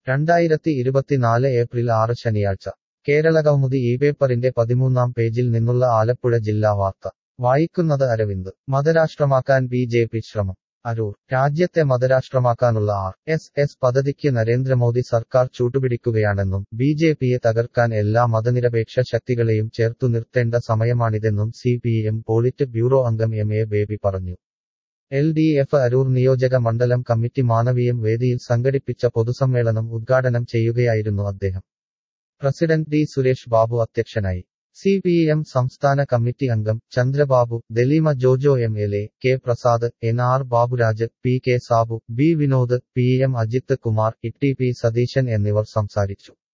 രണ്ടായിരത്തി ഇരുപത്തിനാല് ഏപ്രിൽ ആറ് ശനിയാഴ്ച കേരളകൗമുദി ഈ പേപ്പറിന്റെ പതിമൂന്നാം പേജിൽ നിന്നുള്ള ആലപ്പുഴ ജില്ലാ വാർത്ത വായിക്കുന്നത് അരവിന്ദ് മതരാഷ്ട്രമാക്കാൻ ബി ജെ പി ശ്രമം അരൂർ രാജ്യത്തെ മതരാഷ്ട്രമാക്കാനുള്ള ആർ എസ് എസ് പദ്ധതിക്ക് നരേന്ദ്രമോദി സർക്കാർ ചൂട്ടുപിടിക്കുകയാണെന്നും ബി ജെ പിയെ തകർക്കാൻ എല്ലാ മതനിരപേക്ഷ ശക്തികളെയും ചേർത്തു നിർത്തേണ്ട സമയമാണിതെന്നും C P M polit bureau അംഗം എം എ ബേബി പറഞ്ഞു എൽ ഡി എഫ് അരൂർ നിയോജക മണ്ഡലം കമ്മിറ്റി മാനവീയം വേദിയിൽ സംഘടിപ്പിച്ച പൊതുസമ്മേളനം ഉദ്ഘാടനം ചെയ്യുകയായിരുന്നു അദ്ദേഹം പ്രസിഡന്റ് ഡി സുരേഷ് ബാബു അധ്യക്ഷനായി സി പി എം സംസ്ഥാന കമ്മിറ്റി അംഗം Chandrababu Dalima Jojo M L A K Prasad N R Baburaj P K Sabu B Vinod P M Ajith Kumar E T P Satheesan എന്നിവർ സംസാരിച്ചു